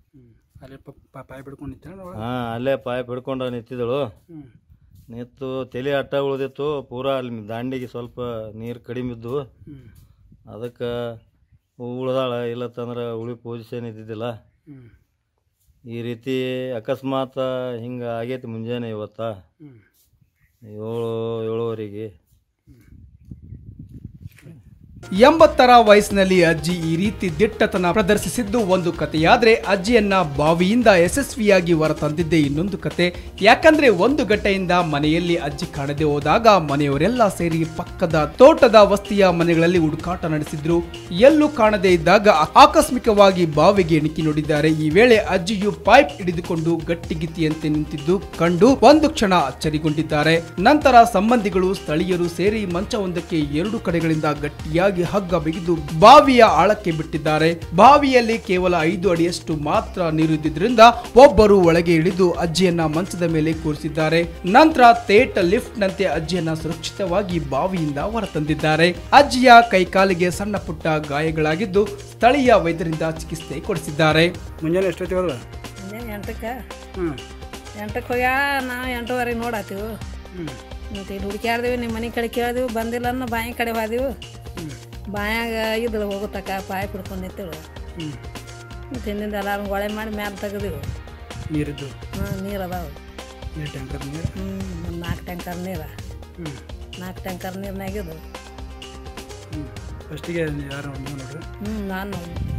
ಹಾಂ ಅಲ್ಲೇ ಪಾಯ್ ಹಿಡ್ಕೊಂಡು ನಿಂತಿದ್ದಳು ನಿಂತು ತಲೆ ಅಟ್ಟ ಉಳ್ದಿತ್ತು ಪೂರಾ ಅಲ್ಲಿ ದಾಂಡಿಗೆ ಸ್ವಲ್ಪ ನೀರು ಕಡಿಮೆ ಇದ್ದು ಅದಕ್ಕೆ ಉಳ್ದಾಳ ಇಲ್ಲತ್ತಂದ್ರೆ ಉಳಿ ಪೊಸಿಷನ್ ಇದ್ದಿದ್ದಿಲ್ಲ ಈ ರೀತಿ ಅಕಸ್ಮಾತ್ ಹಿಂಗೆ ಆಗೈತಿ ಮುಂಜಾನೆ ಇವತ್ತ ಏಳು ಏಳುವರೆಗೆ ಎಂಬತ್ತರ ವಯಸ್ಸಿನಲ್ಲಿ ಅಜ್ಜಿ ಈ ರೀತಿ ದಿಟ್ಟತನ ಪ್ರದರ್ಶಿಸಿದ್ದು ಒಂದು ಕಥೆಯಾದ್ರೆ ಅಜ್ಜಿಯನ್ನ ಬಾವಿಯಿಂದ ಯಶಸ್ವಿಯಾಗಿ ಹೊರತಂದಿದ್ದೆ ಇನ್ನೊಂದು ಕತೆ ಯಾಕಂದ್ರೆ ಒಂದು ಗಂಟೆಯಿಂದ ಮನೆಯಲ್ಲಿ ಅಜ್ಜಿ ಕಾಣದೆ ಹೋದಾಗ ಮನೆಯವರೆಲ್ಲ ಸೇರಿ ಪಕ್ಕದ ತೋಟದ ವಸ್ತಿಯ ಮನೆಗಳಲ್ಲಿ ಹುಡುಕಾಟ ನಡೆಸಿದ್ರು ಎಲ್ಲೂ ಕಾಣದೇ ಇದ್ದಾಗ ಆಕಸ್ಮಿಕವಾಗಿ ಬಾವಿಗೆ ಇಣುಕಿ ನೋಡಿದ್ದಾರೆ ಈ ವೇಳೆ ಅಜ್ಜಿಯು ಪೈಪ್ ಹಿಡಿದುಕೊಂಡು ಗಟ್ಟಿಗಿತಿಯಂತೆ ನಿಂತಿದ್ದು ಕಂಡು ಒಂದು ಕ್ಷಣ ಅಚ್ಚರಿಗೊಂಡಿದ್ದಾರೆ ನಂತರ ಸಂಬಂಧಿಗಳು ಸ್ಥಳೀಯರು ಸೇರಿ ಮಂಚವೊಂದಕ್ಕೆ ಎರಡು ಕಡೆಗಳಿಂದ ಗಟ್ಟಿಯಾಗಿ ಹಗ್ಗ ಬಿಗಿದು ಬಾವಿಯ ಆಳಕ್ಕೆ ಬಿಟ್ಟಿದ್ದಾರೆ ಬಾವಿಯಲ್ಲಿ ಕೇವಲ ಐದು ಅಡಿಯಷ್ಟು ಮಾತ್ರ ನೀರು ಇದ್ದಿದ್ರಿಂದ ಒಬ್ಬರು ಒಳಗೆ ಇಳಿದು ಅಜ್ಜಿಯನ್ನ ಮಂಚದ ಮೇಲೆ ಕೂರಿಸಿದ್ದಾರೆ ನಂತರ ತೇಟ ಲಿಫ್ಟ್ ನಂತೆ ಅಜ್ಜಿಯನ್ನ ಸುರಕ್ಷಿತವಾಗಿ ಬಾವಿಯಿಂದ ಹೊರತಂದಿದ್ದಾರೆ ಅಜ್ಜಿಯ ಕೈಕಾಲಿಗೆ ಸಣ್ಣ ಪುಟ್ಟ ಗಾಯಗಳಾಗಿದ್ದು ಸ್ಥಳೀಯ ವೈದ್ಯರಿಂದ ಚಿಕಿತ್ಸೆ ಕೊಡಿಸಿದ್ದಾರೆ ಮುಂಜಾನೆ ಎಷ್ಟೊತ್ತಿಗೆ ಹೋದ ಮುಂಜಾನೆ ಎಂಟಕ್ಕೆ ಹ್ಞೂ ಎಂಟಕ್ಕೆ ಹೋಗ್ಯಾ ನಾವು ಎಂಟೂವರೆಗೆ ನೋಡತ್ತೀವಿ ಮತ್ತು ಇಲ್ಲಿ ಹುಡುಕ್ಯಾಡ್ದೀವಿ ನಿಮ್ಮ ಮನೆ ಕಡೆ ಕೇಳಿದೀವಿ ಬಂದಿಲ್ಲ ಅನ್ನೋ ಬಾಯಿ ಕಡೆ ಹೋದೀವಿ ಬಾಯಾಗ ಇದ್ರ ಹೋಗುತ್ತಕ್ಕ ಪಾಯಿ ಕುಡ್ಕೊಂಡು ನಿಂತೇಳು ಮತ್ತು ಹಿಂದಿಂದ ಎಲ್ಲಾರು ಗೊಳೆ ಮಾಡಿ ಮ್ಯಾಲೆ ತೆಗ್ದೀವಿ ನೀರಿದ್ದು ಹಾಂ ನೀರು ಅದಾವೆ ನೀರು ಟ್ಯಾಂಕರ್ ನೀರು ಹ್ಞೂ ಒಂದು ನಾಲ್ಕು ಟ್ಯಾಂಕರ್ ನೀರು ಹ್ಞೂ ನಾಲ್ಕು ಟ್ಯಾಂಕರ್ ನೀರ್ನಾಗಿದ್ದು ಹ್ಞೂ ಫಸ್ಟಿಗೆ ಯಾರು ನೀವು ನೋಡ್ರಿ ಹ್ಞೂ ನಾನು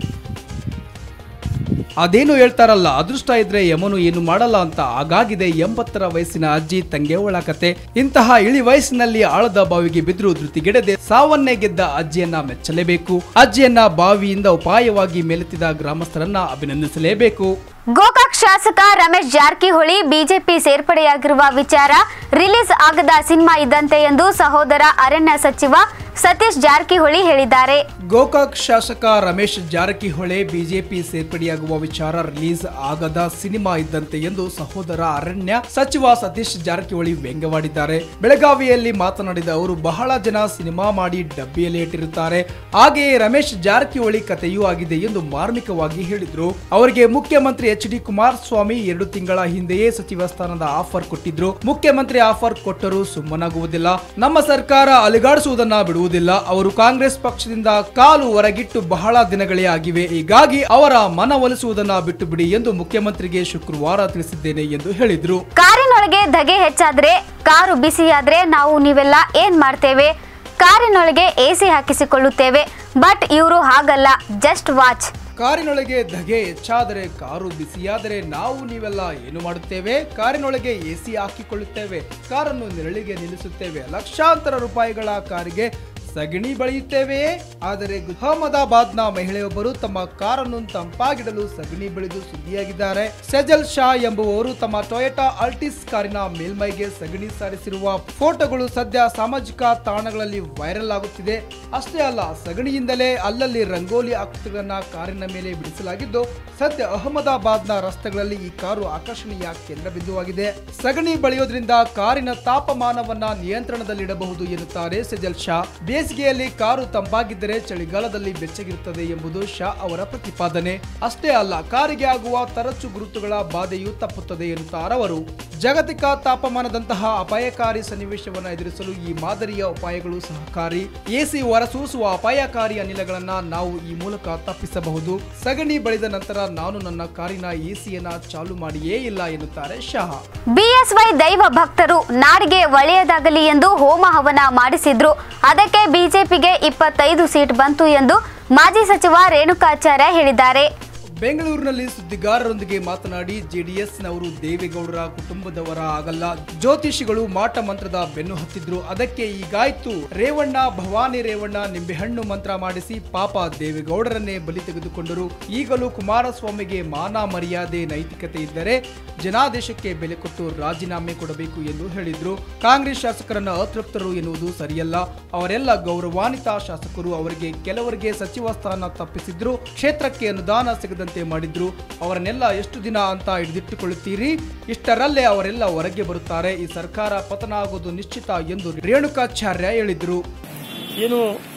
ಅದೇನು ಹೇಳ್ತಾರಲ್ಲ ಅದೃಷ್ಟ ಇದ್ರೆ ಯಮನು ಏನು ಮಾಡಲ್ಲ ಅಂತ ಹಾಗಾಗಿದೆ ಎಂಬತ್ತರ ವಯಸ್ಸಿನ ಅಜ್ಜಿ ತಂಗೆವಳ ಕತೆ ಇಂತಹ ಇಳಿ ವಯಸ್ಸಿನಲ್ಲಿ ಆಳದ ಬಾವಿಗೆ ಬಿದ್ರು ಧೃತಿಗೆಡದೆ ಸಾವನ್ನೇ ಗೆದ್ದ ಅಜ್ಜಿಯನ್ನ ಮೆಚ್ಚಲೇಬೇಕು ಅಜ್ಜಿಯನ್ನ ಬಾವಿಯಿಂದ ಉಪಾಯವಾಗಿ ಮೇಲೆತ್ತಿದ ಗ್ರಾಮಸ್ಥರನ್ನ ಅಭಿನಂದಿಸಲೇಬೇಕು ಗೋಕಾಕ್ ಶಾಸಕ ರಮೇಶ್ ಜಾರಕಿಹೊಳಿ ಬಿಜೆಪಿ ಸೇರ್ಪಡೆಯಾಗಿರುವ ವಿಚಾರ ರಿಲೀಸ್ ಆಗದ ಸಿನಿಮಾ ಇದ್ದಂತೆ ಎಂದು ಸಹೋದರ ಅರಣ್ಯ ಸಚಿವ ಸತೀಶ್ ಜಾರಕಿಹೊಳಿ ಹೇಳಿದ್ದಾರೆ ಗೋಕಾಕ್ ಶಾಸಕ ರಮೇಶ್ ಜಾರಕಿಹೊಳಿ ಬಿಜೆಪಿ ಸೇರ್ಪಡೆಯಾಗುವ ವಿಚಾರ ರಿಲೀಸ್ ಆಗದ ಸಿನಿಮಾ ಇದ್ದಂತೆ ಎಂದು ಸಹೋದರ ಅರಣ್ಯ ಸಚಿವ ಸತೀಶ್ ಜಾರಕಿಹೊಳಿ ವ್ಯಂಗ್ಯವಾಡಿದ್ದಾರೆ ಬೆಳಗಾವಿಯಲ್ಲಿ ಮಾತನಾಡಿದ ಅವರು ಬಹಳ ಜನ ಸಿನಿಮಾ ಮಾಡಿ ಡಬ್ಬಿಯಲ್ಲಿ ಇಟ್ಟಿರುತ್ತಾರೆ ಹಾಗೆಯೇ ರಮೇಶ್ ಜಾರಕಿಹೊಳಿ ಕಥೆಯೂ ಆಗಿದೆ ಎಂದು ಮಾರ್ಮಿಕವಾಗಿ ಹೇಳಿದ್ರು ಅವರಿಗೆ ಮುಖ್ಯಮಂತ್ರಿ ಎಚ್ ಡಿ ಕುಮಾರಸ್ವಾಮಿ ಎರಡು ತಿಂಗಳ ಹಿಂದೆಯೇ ಸಚಿವ ಸ್ಥಾನದ ಆಫರ್ ಕೊಟ್ಟಿದ್ರು ಮುಖ್ಯಮಂತ್ರಿ ಆಫರ್ ಕೊಟ್ಟರೂ ಸುಮ್ಮನಾಗುವುದಿಲ್ಲ ನಮ್ಮ ಸರ್ಕಾರ ಅಲಿಗಾಡಿಸುವುದನ್ನ ಬಿಡುವುದಿಲ್ಲ ಅವರು ಕಾಂಗ್ರೆಸ್ ಪಕ್ಷದಿಂದ ಕಾಲು ಹೊರಗಿಟ್ಟು ಬಹಳ ದಿನಗಳೇ ಆಗಿವೆ ಹೀಗಾಗಿ ಅವರ ಮನವೊಲಿಸುವುದನ್ನ ಬಿಟ್ಟು ಬಿಡಿ ಎಂದು ಮುಖ್ಯಮಂತ್ರಿಗೆ ಶುಕ್ರವಾರ ತಿಳಿಸಿದ್ದೇನೆ ಎಂದು ಹೇಳಿದ್ರು ಕಾರಿನೊಳಗೆ ಧಗೆ ಹೆಚ್ಚಾದ್ರೆ ಕಾರು ಬಿಸಿಯಾದ್ರೆ ನಾವು ನೀವೆಲ್ಲ ಏನ್ ಮಾಡ್ತೇವೆ ಕಾರಿನೊಳಗೆ ಎಸಿ ಹಾಕಿಸಿಕೊಳ್ಳುತ್ತೇವೆ ಬಟ್ ಇವರು ಹಾಗಲ್ಲ ಜಸ್ಟ್ ವಾಚ್ ಕಾರಿನೊಳಗೆ ಧಗೆ ಹೆಚ್ಚಾದರೆ ಕಾರು ಬಿಸಿಯಾದರೆ ನಾವು ನೀವೆಲ್ಲ ಏನು ಮಾಡುತ್ತೇವೆ ಕಾರಿನೊಳಗೆ ಎಸಿ ಹಾಕಿಕೊಳ್ಳುತ್ತೇವೆ ಕಾರನ್ನು ನೆರಳಿಗೆ ನಿಲ್ಲಿಸುತ್ತೇವೆ ಲಕ್ಷಾಂತರ ರೂಪಾಯಿಗಳ ಕಾರಿಗೆ ಸಗಣಿ ಬಳಿಯುತ್ತೇವೆಯೇ ಆದರೆ ಅಹಮದಾಬಾದ್ನ ಮಹಿಳೆಯೊಬ್ಬರು ತಮ್ಮ ಕಾರನ್ನು ತಂಪಾಗಿಡಲು ಸಗಣಿ ಬೆಳೆದು ಸುದ್ದಿಯಾಗಿದ್ದಾರೆ ಸೆಜಲ್ ಶಾ ಎಂಬುವವರು ತಮ್ಮ ಟೊಯೋಟಾ ಅಲ್ಟಿಸ್ ಕಾರಿನ ಮೇಲ್ಮೈಗೆ ಸಗಣಿ ಸಾರಿಸಿರುವ ಫೋಟೋಗಳು ಸದ್ಯ ಸಾಮಾಜಿಕ ತಾಣಗಳಲ್ಲಿ ವೈರಲ್ ಆಗುತ್ತಿದೆ ಅಷ್ಟೇ ಅಲ್ಲ ಸಗಣಿಯಿಂದಲೇ ಅಲ್ಲಲ್ಲಿ ರಂಗೋಲಿ ಆಕೃತಿಗಳನ್ನ ಕಾರಿನ ಮೇಲೆ ಬಿಡಿಸಲಾಗಿದ್ದು ಸದ್ಯ ಅಹಮದಾಬಾದ್ನ ರಸ್ತೆಗಳಲ್ಲಿ ಈ ಕಾರು ಆಕರ್ಷಣೀಯ ಕೇಂದ್ರ ಬಿಂದುವಾಗಿದೆ ಸಗಣಿ ಬಳಿಯೋದ್ರಿಂದ ಕಾರಿನ ತಾಪಮಾನವನ್ನ ನಿಯಂತ್ರಣದಲ್ಲಿಡಬಹುದು ಎನ್ನುತ್ತಾರೆ ಸೆಜಲ್ ಶಾ ಬೇಸಿಗೆಯಲ್ಲಿ ಕಾರು ತಂಪಾಗಿದ್ದರೆ ಚಳಿಗಾಲದಲ್ಲಿ ಬೆಚ್ಚಗಿರುತ್ತದೆ ಎಂಬುದು ಶಾ ಅವರ ಪ್ರತಿಪಾದನೆ ಅಷ್ಟೇ ಅಲ್ಲ ಕಾರಿಗೆ ಆಗುವ ತರಚು ಗುರುತುಗಳ ಬಾಧೆಯೂ ತಪ್ಪುತ್ತದೆ ಎನ್ನುತ್ತಾರೆ ಅವರು ಜಾಗತಿಕ ತಾಪಮಾನದಂತಹ ಅಪಾಯಕಾರಿ ಸನ್ನಿವೇಶವನ್ನು ಎದುರಿಸಲು ಈ ಮಾದರಿಯ ಉಪಾಯಗಳು ಸಹಕಾರಿ ಎಸಿ ಹೊರಸೂಸುವ ಅಪಾಯಕಾರಿ ಅನಿಲಗಳನ್ನ ನಾವು ಈ ಮೂಲಕ ತಪ್ಪಿಸಬಹುದು ಸಗಣಿ ಬಳಿದ ನಂತರ ನಾನು ನನ್ನ ಕಾರಿನ ಎಸಿಯನ್ನ ಚಾಲು ಮಾಡಿಯೇ ಇಲ್ಲ ಎನ್ನುತ್ತಾರೆ ಶಾ ಬಿಎಸ್ವೈ ದೈವ ಭಕ್ತರು ನಾಡಿಗೆ ಒಳ್ಳೆಯದಾಗಲಿ ಎಂದು ಹೋಮ ಹವನ ಮಾಡಿಸಿದ್ರು ಅದಕ್ಕೆ ಬಿಜೆಪಿಗೆ ಇಪ್ಪತ್ತೈದು ಸೀಟ್ ಬಂತು ಎಂದು ಮಾಜಿ ಸಚಿವ ರೇಣುಕಾಚಾರ್ಯ ಹೇಳಿದ್ದಾರೆ ಬೆಂಗಳೂರಿನಲ್ಲಿ ಸುದ್ದಿಗಾರರೊಂದಿಗೆ ಮಾತನಾಡಿ ಜೆಡಿಎಸ್ನವರು ದೇವೇಗೌಡರ ಕುಟುಂಬದವರ ಆಗಲ್ಲ ಜ್ಯೋತಿಷಿಗಳು ಮಾಟ ಮಂತ್ರದ ಬೆನ್ನು ಹತ್ತಿದ್ರು ಅದಕ್ಕೆ ಈಗಾಯ್ತು ರೇವಣ್ಣ ಭವಾನಿ ರೇವಣ್ಣ ನಿಂಬೆಹಣ್ಣು ಮಂತ್ರ ಮಾಡಿಸಿ ಪಾಪ ದೇವೇಗೌಡರನ್ನೇ ಬಲಿ ತೆಗೆದುಕೊಂಡರು ಈಗಲೂ ಕುಮಾರಸ್ವಾಮಿಗೆ ಮಾನ ಮರ್ಯಾದೆ ನೈತಿಕತೆ ಇದ್ದರೆ ಜನಾದೇಶಕ್ಕೆ ಬೆಲೆ ಕೊಟ್ಟು ರಾಜೀನಾಮೆ ಕೊಡಬೇಕು ಎಂದು ಹೇಳಿದ್ರು ಕಾಂಗ್ರೆಸ್ ಶಾಸಕರನ್ನ ಅತೃಪ್ತರು ಎನ್ನುವುದು ಸರಿಯಲ್ಲ ಅವರೆಲ್ಲ ಗೌರವಾನ್ವಿತ ಶಾಸಕರು ಅವರಿಗೆ ಕೆಲವರಿಗೆ ಸಚಿವ ಸ್ಥಾನ ತಪ್ಪಿಸಿದ್ರು ಕ್ಷೇತ್ರಕ್ಕೆ ಅನುದಾನ ಸಿಗದಂತೆ ಮಾಡಿದ್ರು ಅವರನ್ನೆಲ್ಲ ಎಷ್ಟು ದಿನ ಅಂತ ಹಿಡಿದಿಟ್ಟುಕೊಳ್ಳುತ್ತೀರಿ ಇಷ್ಟರಲ್ಲೇ ಅವರೆಲ್ಲ ಹೊರಗೆ ಬರುತ್ತಾರೆ ಈ ಸರ್ಕಾರ ಪತನ ಆಗೋದು ನಿಶ್ಚಿತ ಎಂದು ರೇಣುಕಾಚಾರ್ಯ ಹೇಳಿದ್ರು ಏನು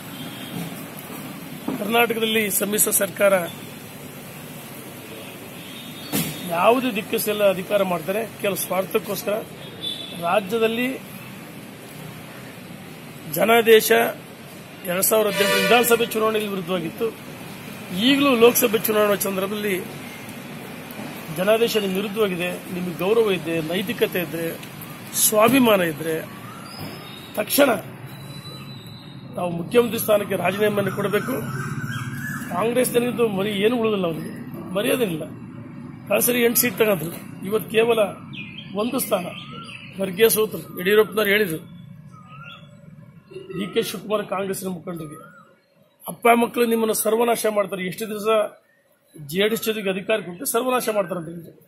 ಕರ್ನಾಟಕದಲ್ಲಿ ಸಮ್ಮಿಶ್ರ ಸರ್ಕಾರ ಯಾವುದೇ ದಿಕ್ಕಿಸೆಲ್ಲ ಅಧಿಕಾರ ಮಾಡ್ತಾರೆ ಕೆಲವು ಸ್ವಾರ್ಥಕ್ಕೋಸ್ಕರ ರಾಜ್ಯದಲ್ಲಿ ಜನಾದೇಶ ಎರಡ್ ಸಾವಿರದ ಹದಿನೆಂಟು ವಿಧಾನಸಭೆ ಚುನಾವಣೆಯಲ್ಲಿ ವಿರುದ್ಧವಾಗಿತ್ತು ಈಗಲೂ ಲೋಕಸಭೆ ಚುನಾವಣಾ ಸಂದರ್ಭದಲ್ಲಿ ಜನಾದೇಶ ನಿಮ್ಮ ವಿರುದ್ಧವಾಗಿದೆ ನಿಮಗೆ ಗೌರವ ಇದೆ ನೈತಿಕತೆ ಇದ್ದರೆ ಸ್ವಾಭಿಮಾನ ಇದ್ದರೆ ತಕ್ಷಣ ನಾವು ಮುಖ್ಯಮಂತ್ರಿ ಸ್ಥಾನಕ್ಕೆ ರಾಜೀನಾಮೆಯನ್ನು ಕೊಡಬೇಕು ಕಾಂಗ್ರೆಸ್ನಲ್ಲಿದ್ದು ಮರಿ ಏನು ಉಳಿದಿಲ್ಲ ಅವರಿಗೆ ಮರ್ಯಾದೆನಿಲ್ಲ ಕಳಸರಿ ಎಂಟು ಸೀಟ್ ತಗೊಂಡ್ರು ಇವತ್ತು ಕೇವಲ ಒಂದು ಸ್ಥಾನ ಖರ್ಗೆ ಸೋತರು ಯಡಿಯೂರಪ್ಪನವ್ರು ಹೇಳಿದರು ಡಿ ಕೆ ಶಿವಕುಮಾರ್ ಕಾಂಗ್ರೆಸ್ನ ಮುಖಂಡರಿಗೆ ಅಪ್ಪ ಮಕ್ಕಳು ನಿಮ್ಮನ್ನು ಸರ್ವನಾಶ ಮಾಡ್ತಾರೆ ಎಷ್ಟು ದಿವಸ ಜೆ ಡಿ ಎಸ್ ಜೊತೆಗೆ ಅಧಿಕಾರ ಕೊಟ್ಟು ಸರ್ವನಾಶ ಮಾಡ್ತಾರೆ ಅಂತ ಹೇಳಿದ್ರು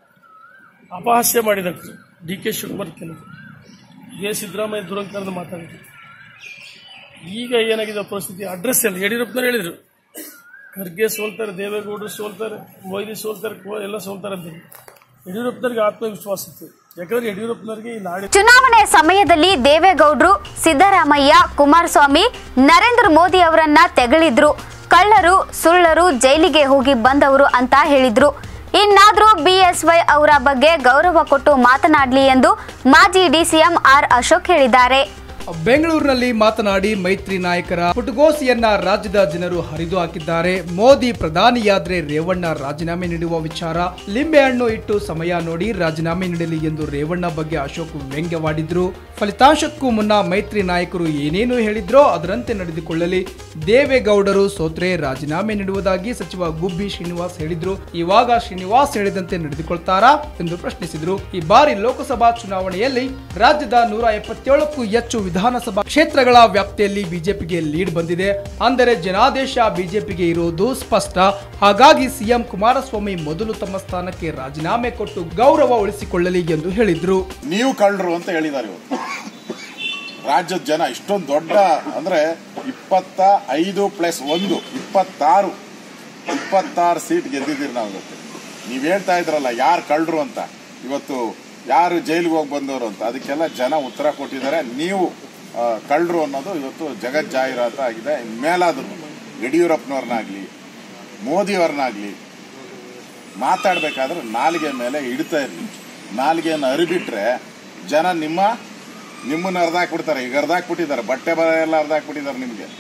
ಅಪಹಾಸ್ಯ ಮಾಡಿದಂತೆ ಡಿ ಕೆ ಶಿವಕುಮಾರ್ ಕೆಲವರು ಇದೇ ಸಿದ್ದರಾಮಯ್ಯ ದುರಂಕಾರದ ಮಾತಾಡಿದ್ರು ಈಗ ಏನಾಗಿದೆ ಪರಿಸ್ಥಿತಿ ಅಡ್ರೆಸ್ ಇಲ್ಲ ಯಡಿಯೂರಪ್ಪನವ್ರು ಹೇಳಿದರು ಖರ್ಗೆ ಸೋಲ್ತಾರೆ ದೇವೇಗೌಡರು ಸೋಲ್ತಾರೆ ಮೊಯ್ಲಿ ಸೋಲ್ತಾರೆ ಕೋ- ಎಲ್ಲ ಸೋಲ್ತಾರೆ ಅಂತ ಯಡಿಯೂರಪ್ಪನವ್ರಿಗೆ ಆತ್ಮವಿಶ್ವಾಸ ಇತ್ತು ಯಾಕಂದ್ರೆ ಯಡಿಯೂರಪ್ಪನವ್ರಿಗೆ ಈ ನಾಡಿ ಚುನಾವಣೆ ಸಮಯದಲ್ಲಿ ದೇವೇಗೌಡರು ಸಿದ್ದರಾಮಯ್ಯ ಕುಮಾರಸ್ವಾಮಿ ನರೇಂದ್ರ ಮೋದಿ ಅವರನ್ನ ತೆಗಳಿದ್ರು ಕಳ್ಳರು ಸುಳ್ಳರು ಜೈಲಿಗೆ ಹೋಗಿ ಬಂದವರು ಅಂತ ಹೇಳಿದ್ರು ಇನ್ನಾದ್ರೂ ಬಿಎಸ್ವೈ ಅವರ ಬಗ್ಗೆ ಗೌರವ ಕೊಟ್ಟು ಮಾತನಾಡಲಿ ಎಂದು ಮಾಜಿ ಡಿಸಿಎಂ ಆರ್ ಅಶೋಕ್ ಹೇಳಿದ್ದಾರೆ ಬೆಂಗಳೂರಿನಲ್ಲಿ ಮಾತನಾಡಿ ಮೈತ್ರಿ ನಾಯಕರ ಪುಟಗೋಸಿಯನ್ನ ರಾಜ್ಯದ ಜನರು ಹರಿದು ಹಾಕಿದ್ದಾರೆ ಮೋದಿ ಪ್ರಧಾನಿಯಾದ್ರೆ ರೇವಣ್ಣ ರಾಜೀನಾಮೆ ನೀಡುವ ವಿಚಾರ ಲಿಂಬೆಹಣ್ಣು ಇಟ್ಟು ಸಮಯ ನೋಡಿ ರಾಜೀನಾಮೆ ನೀಡಲಿ ಎಂದು ರೇವಣ್ಣ ಬಗ್ಗೆ ಅಶೋಕ್ ವ್ಯಂಗ್ಯವಾಡಿದ್ರು ಫಲಿತಾಂಶಕ್ಕೂ ಮುನ್ನ ಮೈತ್ರಿ ನಾಯಕರು ಏನೇನು ಹೇಳಿದ್ರೋ ಅದರಂತೆ ನಡೆದುಕೊಳ್ಳಲಿ ದೇವೇಗೌಡರು ಸೋತ್ರೆ ರಾಜೀನಾಮೆ ನೀಡುವುದಾಗಿ ಸಚಿವ ಗುಬ್ಬಿ ಶ್ರೀನಿವಾಸ್ ಹೇಳಿದ್ರು ಇವಾಗ ಶ್ರೀನಿವಾಸ್ ಹೇಳಿದಂತೆ ನಡೆದುಕೊಳ್ತಾರಾ ಎಂದು ಪ್ರಶ್ನಿಸಿದ್ರು ಈ ಬಾರಿ ಲೋಕಸಭಾ ಚುನಾವಣೆಯಲ್ಲಿ ರಾಜ್ಯದ ನೂರ ಎಪ್ಪತ್ತೇಳಕ್ಕೂ ಹೆಚ್ಚು ವಿಧಾನಸಭಾ ಕ್ಷೇತ್ರಗಳ ವ್ಯಾಪ್ತಿಯಲ್ಲಿ ಬಿಜೆಪಿಗೆ ಲೀಡ್ ಬಂದಿದೆ ಅಂದರೆ ಜನಾದೇಶ ಬಿಜೆಪಿಗೆ ಇರುವುದು ಸ್ಪಷ್ಟ ಹಾಗಾಗಿ ಸಿಎಂ ಕುಮಾರಸ್ವಾಮಿ ಮೊದಲು ತಮ್ಮ ಸ್ಥಾನಕ್ಕೆ ರಾಜೀನಾಮೆ ಕೊಟ್ಟು ಗೌರವ ಉಳಿಸಿಕೊಳ್ಳಲಿ ಎಂದು ಹೇಳಿದ್ರು ನೀವು ಕಳ್ಳರು ಅಂತ ಹೇಳಿದ್ದಾರೆ ಇವರು ರಾಜ್ಯದ ಜನ ಇಷ್ಟೊಂದು ದೊಡ್ಡ ಅಂದ್ರೆ ಇಪ್ಪತ್ತ ಐದು ಪ್ಲಸ್ ಒಂದು ಇಪ್ಪತ್ತಾರು ಇಪ್ಪತ್ತಾರು ಸೀಟ್ ಗೆದ್ದಿದ್ದೀರಿ ನಾವು ಇವತ್ತು ನೀವು ಹೇಳ್ತಾ ಇದ್ರಲ್ಲ ಯಾರು ಕಳ್ಳರು ಅಂತ ಇವತ್ತು ಯಾರು ಜೈಲಿಗೆ ಹೋಗಿ ಬಂದವರು ಅಂತ ಅದಕ್ಕೆಲ್ಲ ಜನ ಉತ್ತರ ಕೊಟ್ಟಿದ್ದಾರೆ ನೀವು ಆ, ಕಳ್ಳರು ಅನ್ನೋದು ಇವತ್ತು ಜಗತ್ ಜಾಹೀರಾತು ಆಗಿದೆ ಮೇಲಾದ್ರು ಯಡಿಯೂರಪ್ಪನವ್ರನ್ನಾಗ್ಲಿ ಮೋದಿಯವ್ರನ್ನಾಗ್ಲಿ ಮಾತಾಡ್ಬೇಕಾದ್ರೆ ನಾಲಿಗೆ ಮೇಲೆ ಇಡ್ತಾ ಇರಲಿ ನಾಲಿಗೆಯನ್ನು ಅರಿಬಿಟ್ರೆ ಜನ ನಿಮ್ಮ ನಿಮ್ಮನ್ನ ಅರ್ಧಾಕ್ಬಿಡ್ತಾರೆ ಈಗ ಅರ್ಧಾಕ್ಬಿಟ್ಟಿದ್ದಾರೆ ಬಟ್ಟೆ ಬರ ಎಲ್ಲ ಅರ್ಧಾಕ್ಬಿಟ್ಟಿದ್ದಾರೆ ನಿಮಗೆ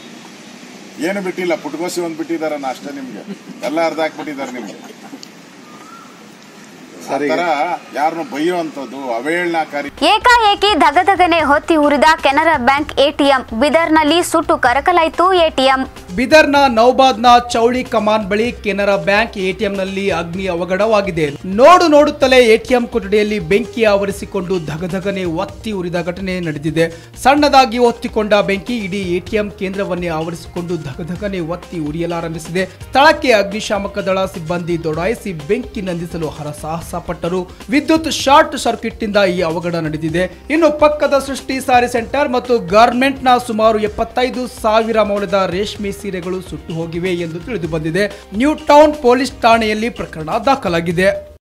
ಏನು ಬಿಟ್ಟಿಲ್ಲ ಪುಟ್ಗೋಸಿ ಒಂದು ಬಿಟ್ಟಿದ್ದಾರೆ ಅಷ್ಟೇ ನಿಮ್ಗೆ ಎಲ್ಲ ಅರ್ಧಾಕ್ಬಿಟ್ಟಿದ್ದಾರೆ ನಿಮ್ಗೆ ಆ ಥರ ಯಾರನ್ನು ಬೈಯುವಂಥದ್ದು ಅವಹೇಳನಕಾರಿ ಏಕಾಏಕಿ ಧಗಧಗನೆ ಹೊತ್ತಿ ಉರಿದ ಕೆನರಾ ಬ್ಯಾಂಕ್ ಎಟಿಎಂ ಬಿದರ್ನಲ್ಲಿ ಸುಟ್ಟು ಕರಕಲಾಯಿತು ಎಟಿಎಂ ಬಿದರ್ನ ನೌಬಾದ್ನ ಚೌಳಿ ಕಮಾನ್ ಬಳಿ ಕೆನರಾ ಬ್ಯಾಂಕ್ ಎಟಿಎಂನಲ್ಲಿ ಅಗ್ನಿ ಅವಘಡವಾಗಿದೆ ನೋಡು ನೋಡುತ್ತಲೇ ಎಟಿಎಂ ಕೊಠಡಿಯಲ್ಲಿ ಬೆಂಕಿ ಆವರಿಸಿಕೊಂಡು ಧಗಧಗನೆ ಒತ್ತಿ ಉರಿದ ಘಟನೆ ನಡೆದಿದೆ ಸಣ್ಣದಾಗಿ ಒತ್ತಿಕೊಂಡ ಬೆಂಕಿ ಇಡೀ ಎಟಿಎಂ ಕೇಂದ್ರವನ್ನೇ ಆವರಿಸಿಕೊಂಡು ಧಗಧಗನೆ ಒತ್ತಿ ಉರಿಯಲಾರಂಭಿಸಿದೆ ಸ್ಥಳಕ್ಕೆ ಅಗ್ನಿಶಾಮಕ ದಳ ಸಿಬ್ಬಂದಿ ದೊಡಾಯಿಸಿ ಬೆಂಕಿ ನಂದಿಸಲು ಹರಸಾಹಸ ಪಟ್ಟರು ವಿದ್ಯುತ್ ಶಾರ್ಟ್ ಸರ್ಕ್ಯೂಟ್ ಇಂದ ಈ ಅವಘಡ ನಡೆದಿದೆ ಇನ್ನು ಪಕ್ಕದ ಸೃಷ್ಟಿ ಸಾರಿ ಸೆಂಟರ್ ಮತ್ತು ಗಾರ್ಮೆಂಟ್ನ ಸುಮಾರು ಎಪ್ಪತ್ತೈದು ಸಾವಿರ ಮೌಲ್ಯದ ರೇಷ್ಮೆ ಸೀರೆಗಳು ಸುಟ್ಟು ಹೋಗಿವೆ ಎಂದು ತಿಳಿದು ಬಂದಿದೆ ನ್ಯೂ ಟೌನ್ ಪೊಲೀಸ್ ಠಾಣೆಯಲ್ಲಿ ಪ್ರಕರಣ ದಾಖಲಾಗಿದೆ